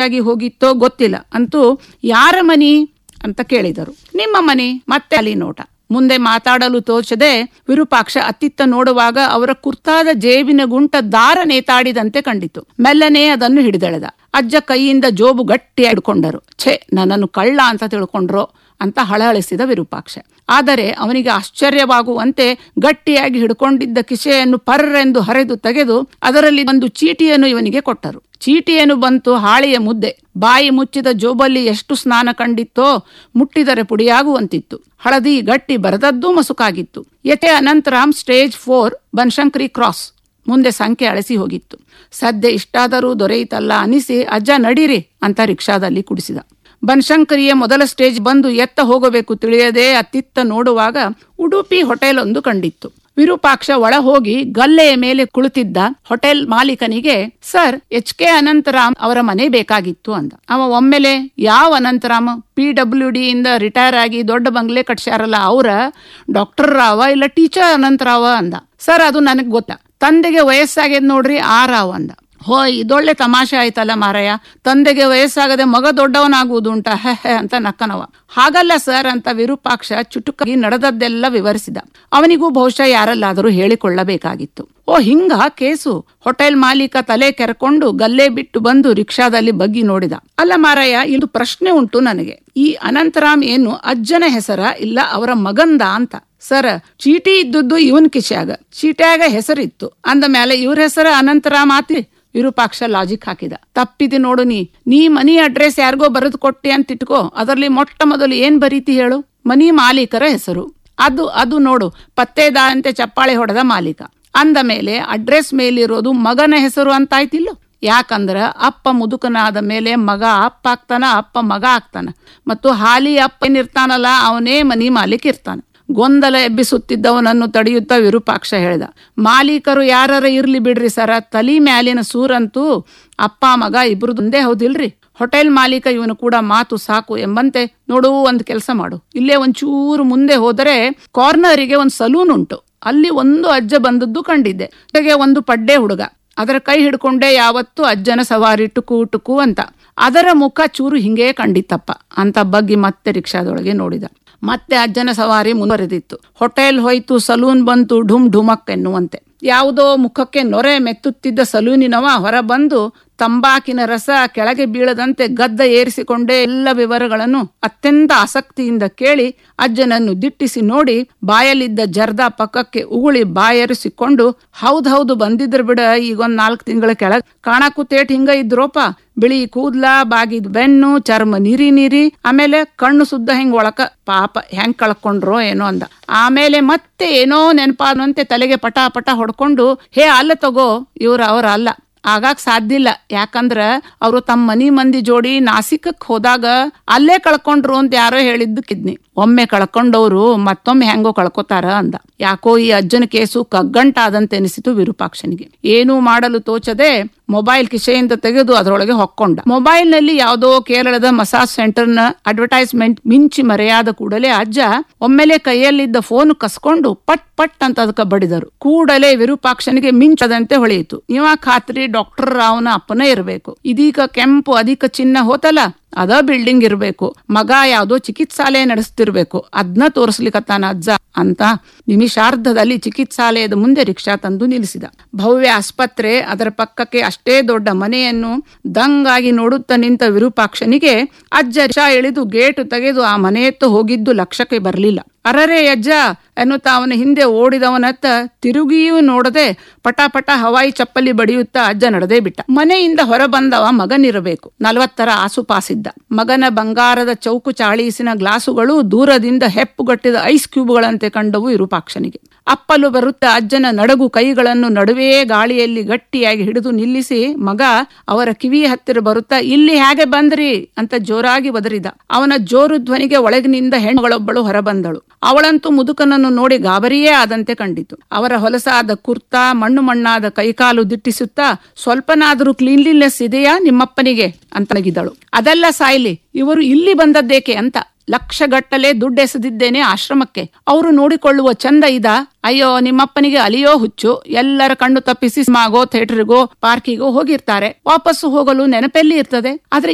ಯಾಕಾಗಿ ಹೋಗಿತ್ತೋ ಗೊತ್ತಿಲ್ಲ ಅಂತೂ ಯಾರ ಮನಿ ಅಂತ ಕೇಳಿದರು ನಿಮ್ಮ ಮನೆ ಮತ್ತೆ ಅಲ್ಲಿ ನೋಟ ಮುಂದೆ ಮಾತಾಡಲು ತೋಚದೆ ವಿರೂಪಾಕ್ಷ ಅತ್ತಿತ್ತ ನೋಡುವಾಗ ಅವರ ಕುರ್ತಾದ ಜೇಬಿನ ಗುಂಟ ದಾರ ನೇತಾಡಿದಂತೆ ಕಂಡಿತು ಮೆಲ್ಲನೆ ಅದನ್ನು ಹಿಡಿದೆಳೆದ ಅಜ್ಜ ಕೈಯಿಂದ ಜೋಬು ಗಟ್ಟಿ ಹಿಡ್ಕೊಂಡರು ಛೇ ನನ್ನನ್ನು ಕಳ್ಳ ಅಂತ ತಿಳ್ಕೊಂಡ್ರೋ ಅಂತ ಹಳಹಳಿಸಿದ ವಿರೂಪಾಕ್ಷ ಆದರೆ ಅವನಿಗೆ ಆಶ್ಚರ್ಯವಾಗುವಂತೆ ಗಟ್ಟಿಯಾಗಿ ಹಿಡ್ಕೊಂಡಿದ್ದ ಕಿಸೆಯನ್ನು ಪರ್ರೆಂದು ಹರಿದು ತೆಗೆದು ಅದರಲ್ಲಿ ಒಂದು ಚೀಟಿಯನ್ನು ಇವನಿಗೆ ಕೊಟ್ಟರು ಚೀಟಿಯನ್ನು ಬಂತು ಹಾಳೆಯ ಮುದ್ದೆ ಬಾಯಿ ಮುಚ್ಚಿದ ಜೋಬಲ್ಲಿ ಎಷ್ಟು ಸ್ನಾನ ಕಂಡಿತ್ತೋ ಮುಟ್ಟಿದರೆ ಪುಡಿಯಾಗುವಂತಿತ್ತು ಹಳದಿ ಗಟ್ಟಿ ಬರದದ್ದೂ ಮಸುಕಾಗಿತ್ತು ಯತೆ Anantharam stage four Banashankari cross ಮುಂದೆ ಸಂಖ್ಯೆ ಅಳಿಸಿ ಹೋಗಿತ್ತು ಸದ್ಯ ಇಷ್ಟಾದರೂ ದೊರೆಯಿತಲ್ಲ ಅನಿಸಿ ಅಜ್ಜ ನಡೀರಿ ಅಂತ ರಿಕ್ಷಾದಲ್ಲಿ ಕುಡಿಸಿದ ಬನಶಂಕರಿಯ ಮೊದಲ ಸ್ಟೇಜ್ ಬಂದು ಎತ್ತ ಹೋಗಬೇಕು ತಿಳಿಯದೆ ಅತ್ತಿತ್ತ ನೋಡುವಾಗ ಉಡುಪಿ ಹೋಟೆಲ್ ಒಂದು ಕಂಡಿತ್ತು ವಿರೂಪಾಕ್ಷ ಒಳ ಹೋಗಿ ಗಲ್ಲೆಯ ಮೇಲೆ ಕುಳಿತಿದ್ದ ಹೋಟೆಲ್ ಮಾಲೀಕನಿಗೆ ಸರ್ ಎಚ್ ಕೆ ಅನಂತರಾಮ್ ಅವರ ಮನೆ ಬೇಕಾಗಿತ್ತು ಅಂದ ಅವ ಒಮ್ಮೆಲೆ ಯಾವ ಅನಂತರಾಮ್ ಪಿ ಡಬ್ಲ್ಯೂ ಡಿ ಇಂದ ರಿಟೈರ್ ಆಗಿ ದೊಡ್ಡ ಬಂಗ್ಲೆ ಕಟ್ಸ್ಯಾರಲ್ಲ ಅವರ ಡಾಕ್ಟರ್ ರಾವ ಇಲ್ಲ ಟೀಚರ್ ಅನಂತರಾವ ಅಂದ ಸರ್ ಅದು ನನಗ್ ಗೊತ್ತ ತಂದೆಗೆ ವಯಸ್ಸಾಗ್ಯದ ನೋಡ್ರಿ ಆ ರಾವ್ ಅಂದ ಹೋ ಇದೊಳ್ಳೆ ತಮಾಷೆ ಆಯ್ತಲ್ಲ ಮಾರಾಯ ತಂದೆಗೆ ವಯಸ್ಸಾಗದೆ ಮಗ ದೊಡ್ಡವನಾಗುವುದುಂಟ ಹೆ ಹೆ ಅಂತ ನಕ್ಕನವ ಹಾಗಲ್ಲ ಸರ್ ಅಂತ ವಿರೂಪಾಕ್ಷ ಚುಟುಕಾಗಿ ನಡೆದದ್ದೆಲ್ಲ ವಿವರಿಸಿದ ಅವನಿಗೂ ಬಹುಶಃ ಯಾರಲ್ಲಾದರೂ ಹೇಳಿಕೊಳ್ಳಬೇಕಾಗಿತ್ತು ಓ ಹಿಂಗ ಕೇಸು ಹೋಟೆಲ್ ಮಾಲೀಕ ತಲೆ ಕೆರ್ಕೊಂಡು ಗಲ್ಲೆ ಬಿಟ್ಟು ಬಂದು ರಿಕ್ಷಾದಲ್ಲಿ ಬಗ್ಗಿ ನೋಡಿದ ಅಲ್ಲ ಮಾರಾಯ ಇದು ಪ್ರಶ್ನೆ ಉಂಟು ನನಗೆ ಈ ಅನಂತರಾಮ್ ಏನು ಅಜ್ಜನ ಹೆಸರ ಇಲ್ಲ ಅವರ ಮಗಂದ ಅಂತ ಸರ್ ಚೀಟಿ ಇದ್ದದ್ದು ಇವನ್ ಕಿಶ್ಯಾಗ ಚೀಟ್ಯಾಗ ಹೆಸರಿತ್ತು ಅಂದ ಮೇಲೆ ಇವ್ರ ಹೆಸರ ಅನಂತರಾಮ್ ಆತಿ ವಿರೂಪಾಕ್ಷ ಲಾಜಿಕ್ ಹಾಕಿದ ತಪ್ಪಿದೆ ನೋಡು ನೀ ನೀ ಮನಿ ಅಡ್ರೆಸ್ ಯಾರಿಗೋ ಬರೆದು ಕೊಟ್ಟೆ ಅಂತ ಇಟ್ಕೋ ಅದರಲ್ಲಿ ಮೊಟ್ಟ ಮೊದಲು ಏನ್ ಬರೀತಿ ಹೇಳು ಮನಿ ಮಾಲೀಕರ ಹೆಸರು ಅದು ಅದು ನೋಡು ಪತ್ತೇದಾರಂತೆ ಚಪ್ಪಾಳೆ ಹೊಡೆದ ಮಾಲೀಕ ಅಂದ ಮೇಲೆ ಅಡ್ರೆಸ್ ಮೇಲಿರೋದು ಮಗನ ಹೆಸರು ಅಂತಾಯ್ತಿಲ್ಲ ಯಾಕಂದ್ರ ಅಪ್ಪ ಮುದುಕನಾದ ಮೇಲೆ ಮಗ ಅಪ್ಪ ಆಗ್ತಾನ ಅಪ್ಪ ಮಗ ಆಗ್ತಾನ ಮತ್ತು ಹಾಲಿ ಅಪ್ಪ ಏನಿರ್ತಾನಲ್ಲ ಅವನೇ ಮನಿ ಮಾಲೀಕ ಇರ್ತಾನ ಗೊಂದಲ ಎಬ್ಬಿಸುತ್ತಿದ್ದವನನ್ನು ತಡೆಯುತ್ತಾ ವಿರೂಪಾಕ್ಷ ಹೇಳಿದ ಮಾಲೀಕರು ಯಾರ ಇರ್ಲಿ ಬಿಡ್ರಿ ಸರ ತಲಿ ಮ್ಯಾಲಿನ ಸೂರಂತೂ ಅಪ್ಪ ಮಗ ಇಬ್ರದೊಂದೇ ಹೌದಿಲ್ರಿ ಹೋಟೆಲ್ ಮಾಲೀಕ ಇವನು ಕೂಡ ಮಾತು ಸಾಕು ಎಂಬಂತೆ ನೋಡು ಒಂದು ಕೆಲಸ ಮಾಡು ಇಲ್ಲೇ ಒಂಚೂರು ಮುಂದೆ ಹೋದರೆ ಕಾರ್ನರಿಗೆ ಒಂದು ಸಲೂನ್ ಉಂಟು ಅಲ್ಲಿ ಒಂದು ಅಜ್ಜ ಬಂದದ್ದು ಕಂಡಿದ್ದೆ ಜೊತೆಗೆ ಒಂದು ಪಡ್ಡೆ ಹುಡುಗ ಅದರ ಕೈ ಹಿಡ್ಕೊಂಡೆ ಯಾವತ್ತು ಅಜ್ಜನ ಸವಾರಿ ಟುಕು ಟುಕು ಅಂತ ಅದರ ಮುಖ ಚೂರು ಹಿಂಗೇ ಕಂಡಿತ್ತಪ್ಪ ಅಂತ ಬಗ್ಗಿ ಮತ್ತೆ ರಿಕ್ಷಾದೊಳಗೆ ನೋಡಿದ ಮತ್ತೆ ಅಜ್ಜನ ಸವಾರಿ ಮುಂದುವರೆದಿತ್ತು ಹೋಟೆಲ್ ಹೋಯ್ತು ಸಲೂನ್ ಬಂತು ಢುಮ್ ಢುಮಕ್ ಎನ್ನುವಂತೆ ಯಾವುದೋ ಮುಖಕ್ಕೆ ನೊರೆ ಮೆತ್ತುತ್ತಿದ್ದ ಸಲೂನಿನವ ಹೊರ ಬಂದು ತಂಬಾಕಿನ ರಸ ಕೆಳಗೆ ಬೀಳದಂತೆ ಗದ್ದ ಏರಿಸಿಕೊಂಡೇ ಎಲ್ಲ ವಿವರಗಳನ್ನು ಅತ್ಯಂತ ಆಸಕ್ತಿಯಿಂದ ಕೇಳಿ ಅಜ್ಜನನ್ನು ದಿಟ್ಟಿಸಿ ನೋಡಿ ಬಾಯಲ್ಲಿದ್ದ ಜರ್ದ ಪಕ್ಕಕ್ಕೆ ಉಗುಳಿ ಬಾಯರಿಸಿಕೊಂಡು ಹೌದೌದು ಬಂದಿದ್ರ ಬಿಡ ಈಗೊಂದ್ ನಾಲ್ಕು ತಿಂಗಳ ಕೆಳಗ್ ಕಾಣಕ್ಕೂ ತೇಟ್ ಹಿಂಗ ಇದ್ರೋಪ ಬಿಳಿ ಕೂದ್ಲ ಬಾಗಿದ್ ಬೆನ್ನು ಚರ್ಮ ನೀರಿ ನೀರಿ ಆಮೇಲೆ ಕಣ್ಣು ಸುದ್ದ ಹೆಂಗ್ ಒಳಕ ಪಾಪ ಹೆಂಗ್ ಕಳ್ಕೊಂಡ್ರೋ ಏನೋ ಅಂದ ಆಮೇಲೆ ಮತ್ತೆ ಏನೋ ನೆನಪಾದಂತೆ ತಲೆಗೆ ಪಟ ಪಟ ಹೊಡ್ಕೊಂಡು ಹೇ ಅಲ್ಲ ತಗೋ ಇವ್ರ ಅವ್ರ ಅಲ್ಲ ಆಗಾಕ್ ಸಾಧ್ಯ ಇಲ್ಲ ಯಾಕಂದ್ರ ಅವರು ತಮ್ಮ ಮನಿ ಮಂದಿ ಜೋಡಿ ನಾಸಿಕಕ್ ಹೋದಾಗ ಅಲ್ಲೇ ಕಳ್ಕೊಂಡ್ರು ಅಂತ ಯಾರೋ ಹೇಳಿದ್ದು ಕಿದ್ನಿ ಒಮ್ಮೆ ಕಳ್ಕೊಂಡವ್ರು ಮತ್ತೊಮ್ಮೆ ಹೆಂಗೋ ಕಳ್ಕೊತಾರ ಅಂದ ಯಾಕೋ ಈ ಅಜ್ಜನ ಕೇಸು ಕಗ್ಗಂಟಾದಂತೆ ಅನಿಸಿತು ವಿರೂಪಾಕ್ಷನಿಗೆ ಏನೂ ಮಾಡಲು ತೋಚದೆ ಮೊಬೈಲ್ ಕಿಸೆಯಿಂದ ತೆಗೆದು ಅದರೊಳಗೆ ಹೊಕ್ಕೊಂಡ ಮೊಬೈಲ್ ನಲ್ಲಿ ಯಾವುದೋ ಕೇರಳದ ಮಸಾಜ್ ಸೆಂಟರ್ ನ ಅಡ್ವರ್ಟೈಸ್ಮೆಂಟ್ ಮಿಂಚಿ ಮರೆಯಾದ ಕೂಡಲೇ ಅಜ್ಜ ಒಮ್ಮೆಲೆ ಕೈಯಲ್ಲಿದ್ದ ಫೋನ್ ಕಸ್ಕೊಂಡು ಪಟ್ ಪಟ್ ಅಂತ ಅದಕ್ಕೆ ಬಡಿದರು ಕೂಡಲೇ ವಿರೂಪಾಕ್ಷನಿಗೆ ಮಿಂಚದಂತೆ ಹೊಳೆಯಿತು ಇವ ಖಾತ್ರಿ ಡಾಕ್ಟರ್ ರಾವ್ನ ಅಪ್ಪನೇ ಇರಬೇಕು ಇದೀಗ ಕೆಂಪು ಅಧಿಕ ಚಿನ್ನ ಹೋತಲ್ಲ ಅದ ಬಿಲ್ಡಿಂಗ್ ಇರಬೇಕು ಮಗ ಯಾವ್ದೋ ಚಿಕಿತ್ಸಾಲಯ ನಡೆಸ್ತಿರ್ಬೇಕು ಅದ್ನ ತೋರಿಸ್ಲಿಕ್ಕತ್ತಾನ ಅಜ್ಜ ಅಂತ ನಿಮಿಷಾರ್ಧದಲ್ಲಿ ಚಿಕಿತ್ಸಾಲಯದ ಮುಂದೆ ರಿಕ್ಷಾ ತಂದು ನಿಲ್ಲಿಸಿದ ಭವ್ಯ ಆಸ್ಪತ್ರೆ ಅದರ ಪಕ್ಕಕ್ಕೆ ಅಷ್ಟೇ ದೊಡ್ಡ ಮನೆಯನ್ನು ದಂಗಾಗಿ ನೋಡುತ್ತಾ ನಿಂತ ವಿರೂಪಾಕ್ಷನಿಗೆ ಅಜ್ಜ ರಿಕ್ಷಾ ಇಳಿದು ಗೇಟು ತೆಗೆದು ಆ ಮನೆಯತ್ತ ಹೋಗಿದ್ದು ಲಕ್ಷಕ್ಕೆ ಬರಲಿಲ್ಲ ಅರರೇ ಅಜ್ಜ ಎನ್ನುತ್ತಾ ಅವನ ಹಿಂದೆ ಓಡಿದವನತ್ತ ತಿರುಗಿಯೂ ನೋಡದೆ ಪಟ ಪಟ ಹವಾಯಿ ಚಪ್ಪಲಿ ಬಡಿಯುತ್ತಾ ಅಜ್ಜ ನಡೆದೇ ಬಿಟ್ಟ ಮನೆಯಿಂದ ಹೊರ ಬಂದವ ಮಗನಿರಬೇಕು ನಲವತ್ತರ ಆಸುಪಾಸಿದ್ದ ಮಗನ ಬಂಗಾರದ ಚೌಕು ಚಾಳೀಸಿನ ಗ್ಲಾಸುಗಳು ದೂರದಿಂದ ಹೆಪ್ಪುಗಟ್ಟಿದ ಐಸ್ ಕ್ಯೂಬ್ಗಳಂತೆ ಕಂಡವು ವಿರೂಪಾಕ್ಷನಿಗೆ ಅಪ್ಪಲು ಬರುತ್ತಾ ಅಜ್ಜನ ನಡಗು ಕೈಗಳನ್ನು ನಡುವೆಯೇ ಗಾಳಿಯಲ್ಲಿ ಗಟ್ಟಿಯಾಗಿ ಹಿಡಿದು ನಿಲ್ಲಿಸಿ ಮಗ ಅವರ ಕಿವಿ ಹತ್ತಿರ ಬರುತ್ತಾ ಇಲ್ಲಿ ಹೇಗೆ ಬಂದ್ರಿ ಅಂತ ಜೋರಾಗಿ ಒದರಿದ ಅವನ ಜೋರು ಧ್ವನಿಗೆ ಒಳಗಿನಿಂದ ಹೆಣ್ಣುಗಳೊಬ್ಬಳು ಹೊರಬಂದಳು ಅವಳಂತೂ ಮುದುಕನನ್ನು ನೋಡಿ ಗಾಬರಿಯೇ ಆದಂತೆ ಕಂಡಿತು ಅವರ ಹೊಲಸಾದ ಕುರ್ತಾ ಮಣ್ಣು ಮಣ್ಣಾದ ಕೈಕಾಲು ದಿಟ್ಟಿಸುತ್ತಾ ಸ್ವಲ್ಪನಾದರೂ ಕ್ಲೀನ್ಲಿನೆಸ್ ಇದೆಯಾ ನಿಮ್ಮಪ್ಪನಿಗೆ ಅಂತ ನಗಿದಳು ಅದೆಲ್ಲ ಸಾಯ್ಲಿ ಇವರು ಇಲ್ಲಿ ಬಂದದ್ದೇಕೆ ಅಂತ ಲಕ್ಷಗಟ್ಟಲೆ ದುಡ್ಡೆಸೆದಿದ್ದೇನೆ ಆಶ್ರಮಕ್ಕೆ ಅವರು ನೋಡಿಕೊಳ್ಳುವ ಚಂದ ಇದ ಅಯ್ಯೋ ನಿಮ್ಮಪ್ಪನಿಗೆ ಅಲಿಯೋ ಹುಚ್ಚು ಎಲ್ಲರ ಕಣ್ಣು ತಪ್ಪಿಸಿ ಸಿನಿಮಾಗೋ ಥಿಯೇಟರ್ಗೋ ಪಾರ್ಕಿಗೋ ಹೋಗಿರ್ತಾರೆ ವಾಪಸ್ಸು ಹೋಗಲು ನೆನಪೆಲ್ಲಿ ಇರ್ತದೆ ಆದ್ರೆ